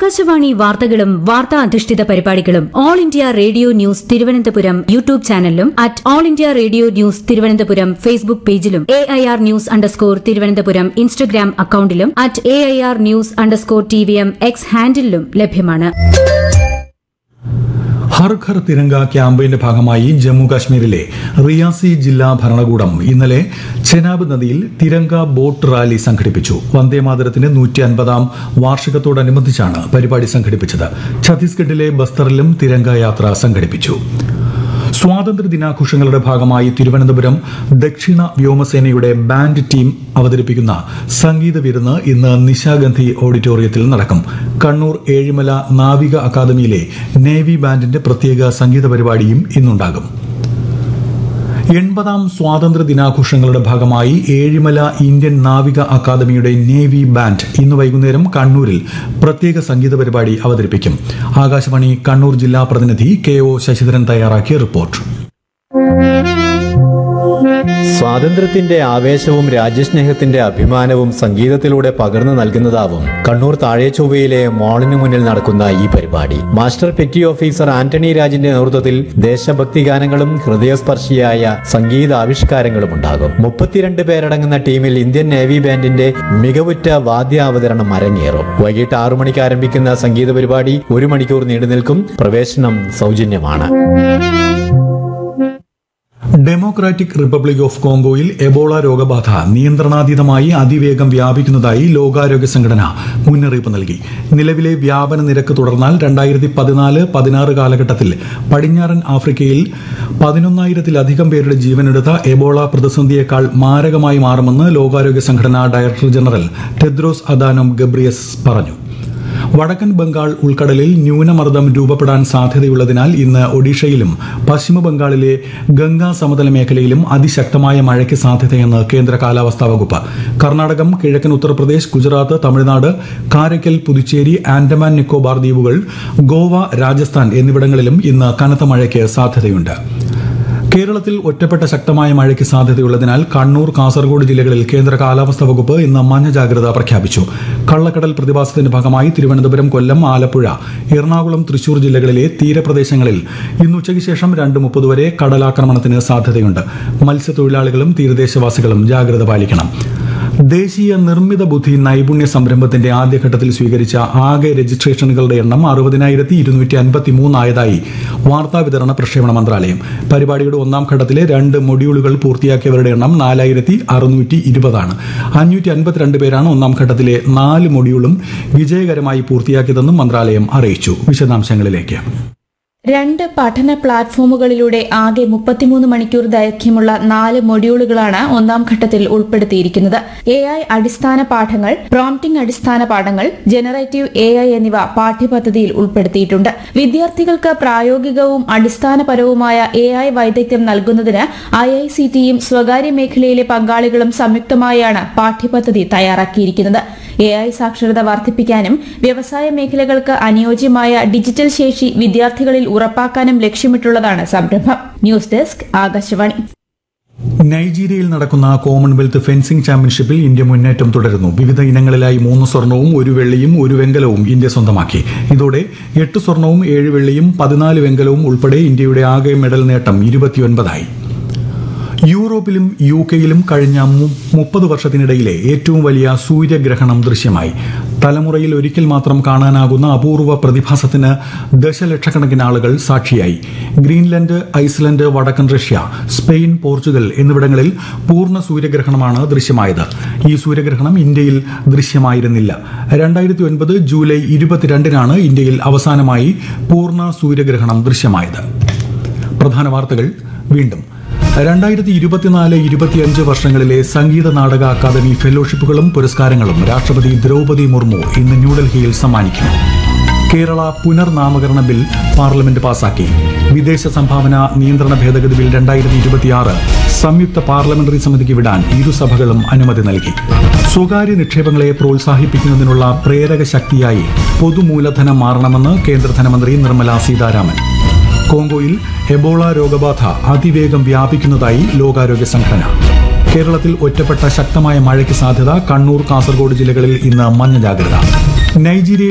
ആകാശവാണി വാർത്തകളും വാർത്താ അധിഷ്ഠിത പരിപാടികളും all India radio news Thiruvananthapuram YouTube ചാനലിലും at all India radio news Thiruvananthapuram Facebook പേജിലും A I R news underscore Thiruvananthapuram Instagram അക്കൌണ്ടിലും at A I R news underscore T V M X ഹാൻഡിലും ലഭ്യമാണ് ഹർ ഘർ തിരങ്ക ക്യാമ്പയിന്റെ ഭാഗമായി ജമ്മു കാശ്മീരിലെ റിയാസി ജില്ലാ ഭരണകൂടം ഇന്നലെ ചെനാബ് നദിയിൽ തിരങ്ക ബോട്ട് റാലി സംഘടിപ്പിച്ചു വന്ദേമാതരത്തിന്റെ നൂറ്റി അൻപതാം വാർഷികത്തോടനുബന്ധിച്ചാണ് പരിപാടി സംഘടിപ്പിച്ചത് ഛത്തീസ്ഗഡിലെ ബസ്തറിലും തിരങ്ക യാത്ര സംഘടിപ്പിച്ചു സ്വാതന്ത്ര്യ ദിനാഘോഷങ്ങളുടെ ഭാഗമായി തിരുവനന്തപുരം ദക്ഷിണ വ്യോമസേനയുടെ ബാൻഡ് ടീം അവതരിപ്പിക്കുന്ന സംഗീത വിരുന്ന് ഇന്ന് നിശാഗന്ധി ഓഡിറ്റോറിയത്തിൽ നടക്കും കണ്ണൂർ ഏഴിമല നാവിക അക്കാദമിയിലെ നേവി ബാൻഡിന്റെ പ്രത്യേക സംഗീത പരിപാടിയും ഇന്നുണ്ടാകും എൺപതാം സ്വാതന്ത്ര്യ ദിനാഘോഷങ്ങളുടെ ഭാഗമായി ഏഴിമല ഇന്ത്യൻ നാവിക അക്കാദമിയുടെ നേവി ബാൻഡ് ഇന്ന് വൈകുന്നേരം കണ്ണൂരിൽ പ്രത്യേക സംഗീത പരിപാടി അവതരിപ്പിക്കും ആകാശവാണി കണ്ണൂർ ജില്ലാ പ്രതിനിധി കെ ഒ ശശിധരൻ തയ്യാറാക്കിയ റിപ്പോർട്ട് സ്വാതന്ത്ര്യത്തിന്റെ ആവേശവും രാജ്യസ്നേഹത്തിന്റെ അഭിമാനവും സംഗീതത്തിലൂടെ പകർന്നു നൽകുന്നതാവും കണ്ണൂർ താഴേച്ചൊവ്വയിലെ മോളിനു മുന്നിൽ നടക്കുന്ന ഈ പരിപാടി മാസ്റ്റർ പെറ്റി ഓഫീസർ ആന്റണി രാജിന്റെ നേതൃത്വത്തിൽ ദേശഭക്തി ഗാനങ്ങളും ഹൃദയസ്പർശിയായ സംഗീത ആവിഷ്കാരങ്ങളും ഉണ്ടാകും മുപ്പത്തിരണ്ട് പേരടങ്ങുന്ന ടീമിൽ ഇന്ത്യൻ നേവി ബാൻഡിന്റെ മികവുറ്റ വാദ്യാവതരണം അരങ്ങേറും വൈകിട്ട് ആറു മണിക്ക് ആരംഭിക്കുന്ന സംഗീത പരിപാടി ഒരു മണിക്കൂർ നീണ്ടു നിൽക്കും പ്രവേശനം സൗജന്യമാണ് ഡെമോക്രാറ്റിക് റിപ്പബ്ലിക് ഓഫ് കോങ്കോയിൽ എബോള രോഗബാധ നിയന്ത്രണാതീതമായി അതിവേഗം വ്യാപിക്കുന്നതായി ലോകാരോഗ്യ സംഘടന മുന്നറിയിപ്പ് നൽകി നിലവിലെ വ്യാപന നിരക്ക് തുടർന്നാൽ രണ്ടായിരത്തി പതിനാല് പതിനാറ് കാലഘട്ടത്തിൽ പടിഞ്ഞാറൻ ആഫ്രിക്കയിൽ പതിനൊന്നായിരത്തിലധികം പേരുടെ ജീവനെടുത്ത എബോള പ്രതിസന്ധിയേക്കാൾ മാരകമായി മാറുമെന്ന് ലോകാരോഗ്യ സംഘടന director general Tedros Adhanom Ghebreyesus പറഞ്ഞു വടക്കൻ ബംഗാൾ ഉൾക്കടലിൽ ന്യൂനമർദ്ദം രൂപപ്പെടാൻ സാധ്യതയുള്ളതിനാൽ ഇന്ന് ഒഡീഷയിലും പശ്ചിമ ബംഗാളിലെ ഗംഗാ സമതല മേഖലയിലും അതിശക്തമായ മഴയ്ക്ക് സാധ്യതയെന്ന് കേന്ദ്ര കാലാവസ്ഥാ വകുപ്പ് കർണാടകം കിഴക്കൻ ഉത്തർപ്രദേശ് ഗുജറാത്ത് തമിഴ്നാട് കാരയ്ക്കൽ പുതുച്ചേരി ആൻഡമാൻ നിക്കോബാർ ദ്വീപുകൾ ഗോവ രാജസ്ഥാൻ എന്നിവിടങ്ങളിലും ഇന്ന് കനത്ത മഴയ്ക്ക് സാധ്യതയുണ്ട് കേരളത്തിൽ ഒറ്റപ്പെട്ട ശക്തമായ മഴയ്ക്ക് സാധ്യതയുള്ളതിനാൽ കണ്ണൂർ കാസർഗോഡ് ജില്ലകളിൽ കേന്ദ്ര കാലാവസ്ഥാ വകുപ്പ് ഇന്ന് മഞ്ഞ ജാഗ്രത പ്രഖ്യാപിച്ചു കള്ളക്കടൽ പ്രതിഭാസത്തിന്റെ ഭാഗമായി തിരുവനന്തപുരം കൊല്ലം ആലപ്പുഴ എറണാകുളം തൃശൂർ ജില്ലകളിലെ തീരപ്രദേശങ്ങളിൽ ഇന്ന് ഉച്ചയ്ക്ക് ശേഷം രണ്ട് മുപ്പത് വരെ കടലാക്രമണത്തിന് സാധ്യതയുണ്ട് മത്സ്യത്തൊഴിലാളികളും തീരദേശവാസികളും ജാഗ്രത പാലിക്കണം ദേശീയ നിർമ്മിത ബുദ്ധി നൈപുണ്യ സംരംഭത്തിന്റെ ആദ്യഘട്ടത്തിൽ സ്വീകരിച്ച ആകെ രജിസ്ട്രേഷനുകളുടെ എണ്ണം അറുപതിനായിരത്തി ഇരുന്നൂറ്റി അൻപത്തി മൂന്നായതായി വാർത്താവിതരണ പ്രക്ഷേപണ മന്ത്രാലയം പരിപാടിയുടെ ഒന്നാം ഘട്ടത്തിലെ രണ്ട് മൊഡ്യൂളുകൾ പൂർത്തിയാക്കിയവരുടെ എണ്ണം നാലായിരത്തി അറുന്നൂറ്റി ഇരുപതാണ് അഞ്ഞൂറ്റി അൻപത്തിരണ്ട് പേരാണ് ഒന്നാം ഘട്ടത്തിലെ നാല് മൊഡ്യൂളും വിജയകരമായി പൂർത്തിയാക്കിയതെന്നും മന്ത്രാലയം അറിയിച്ചു വിശദാംശങ്ങളിലേക്ക് രണ്ട് പഠന പ്ലാറ്റ്ഫോമുകളിലൂടെ ആകെ മുപ്പത്തിമൂന്ന് മണിക്കൂർ ദൈർഘ്യമുള്ള നാല് മൊഡ്യൂളുകളാണ് ഒന്നാം ഘട്ടത്തിൽ ഉൾപ്പെടുത്തിയിരിക്കുന്നത് എ ഐ അടിസ്ഥാന പാഠങ്ങൾ പ്രോംപ്റ്റിംഗ് അടിസ്ഥാന പാഠങ്ങൾ ജനറേറ്റീവ് എ ഐ എന്നിവ പാഠ്യപദ്ധതിയിൽ ഉൾപ്പെടുത്തിയിട്ടുണ്ട് വിദ്യാർത്ഥികൾക്ക് പ്രായോഗികവും അടിസ്ഥാനപരവുമായ എ ഐ വൈദഗ്ധ്യം നൽകുന്നതിന് ഐ ഐ സി ടിയും സ്വകാര്യ മേഖലയിലെ പങ്കാളികളും സംയുക്തമായാണ് പാഠ്യപദ്ധതി തയ്യാറാക്കിയിരിക്കുന്നത് എ ഐ സാക്ഷരത വർദ്ധിപ്പിക്കാനും വ്യവസായ മേഖലകൾക്ക് അനുയോജ്യമായ ഡിജിറ്റൽ ശേഷി വിദ്യാർത്ഥികളിൽ ഉറപ്പാക്കാനും ലക്ഷ്യമിട്ടുള്ളതാണ് സംരംഭം ന്യൂസ് ഡെസ്ക് ആകാശവാണി നൈജീരിയയിൽ നടക്കുന്ന കോമൺവെൽത്ത് ഫെൻസിംഗ് ചാമ്പ്യൻഷിപ്പിൽ ഇന്ത്യ മുന്നേറ്റം തുടരുന്നു വിവിധ ഇനങ്ങളിലായി മൂന്ന് സ്വർണവും ഒരു വെള്ളിയും ഒരു വെങ്കലവും ഇന്ത്യ സ്വന്തമാക്കി ഇതോടെ എട്ട് സ്വർണവും ഏഴ് വെള്ളിയും പതിനാല് വെങ്കലവും ഉൾപ്പെടെ ഇന്ത്യയുടെ ആകെ മെഡൽ നേട്ടം ഇരുപത്തിയൊൻപതായി യൂറോപ്പിലും യു കെയിലും കഴിഞ്ഞ മു- മുപ്പത് വർഷത്തിനിടയിലെ ഏറ്റവും വലിയ സൂര്യഗ്രഹണം ദൃശ്യമായി തലമുറയിൽ ഒരിക്കൽ മാത്രം കാണാനാകുന്ന അപൂർവ പ്രതിഭാസത്തിന് ദശലക്ഷക്കണക്കിന് ആളുകൾ സാക്ഷിയായി ഗ്രീൻലൻഡ് ഐസ്ലൻഡ് വടക്കൻ റഷ്യ സ്പെയിൻ പോർച്ചുഗൽ എന്നിവിടങ്ങളിൽ പൂർണ്ണ സൂര്യഗ്രഹണമാണ് ദൃശ്യമായത് ഈ സൂര്യഗ്രഹണം ഇന്ത്യയിൽ ദൃശ്യമായിരുന്നില്ല രണ്ടായിരത്തി ഒൻപത് ജൂലൈ ഇരുപത്തിരണ്ടിനാണ് ഇന്ത്യയിൽ അവസാനമായി പൂർണ്ണ സൂര്യഗ്രഹണം ദൃശ്യമായത് പ്രധാന വാർത്തകൾ വീണ്ടും രണ്ടായിരത്തി ഇരുപത്തിനാല് ഇരുപത്തിയഞ്ച് വർഷങ്ങളിലെ സംഗീത നാടക അക്കാദമി ഫെലോഷിപ്പുകളും പുരസ്കാരങ്ങളും രാഷ്ട്രപതി ദ്രൗപദി മുർമു ഇന്ന് ന്യൂഡൽഹിയിൽ സമ്മാനിക്കും കേരള പുനർനാമകരണ ബിൽ പാർലമെന്റ് പാസാക്കി വിദേശ സംഭാവന നിയന്ത്രണ ഭേദഗതി ബിൽ രണ്ടായിരത്തി ഇരുപത്തിയാറ് സംയുക്ത പാർലമെന്ററി സമിതിക്ക് വിടാൻ ഇരുസഭകളും അനുമതി നൽകി സ്വകാര്യ നിക്ഷേപങ്ങളെ പ്രോത്സാഹിപ്പിക്കുന്നതിനുള്ള പ്രേരക ശക്തിയായി പൊതുമൂലധനം മാറണമെന്ന് കേന്ദ്ര ധനമന്ത്രി നിർമ്മല സീതാരാമൻ കോങ്കോയിൽ എബോള രോഗബാധ അതിവേഗം വ്യാപിക്കുന്നതായി ലോകാരോഗ്യ സംഘടന കേരളത്തിൽ ഒറ്റപ്പെട്ട ശക്തമായ മഴയ്ക്ക് സാധ്യത കണ്ണൂർ കാസർഗോഡ് ജില്ലകളിൽ ഇന്ന് മഞ്ഞ ജാഗ്രത നൈജീരിയ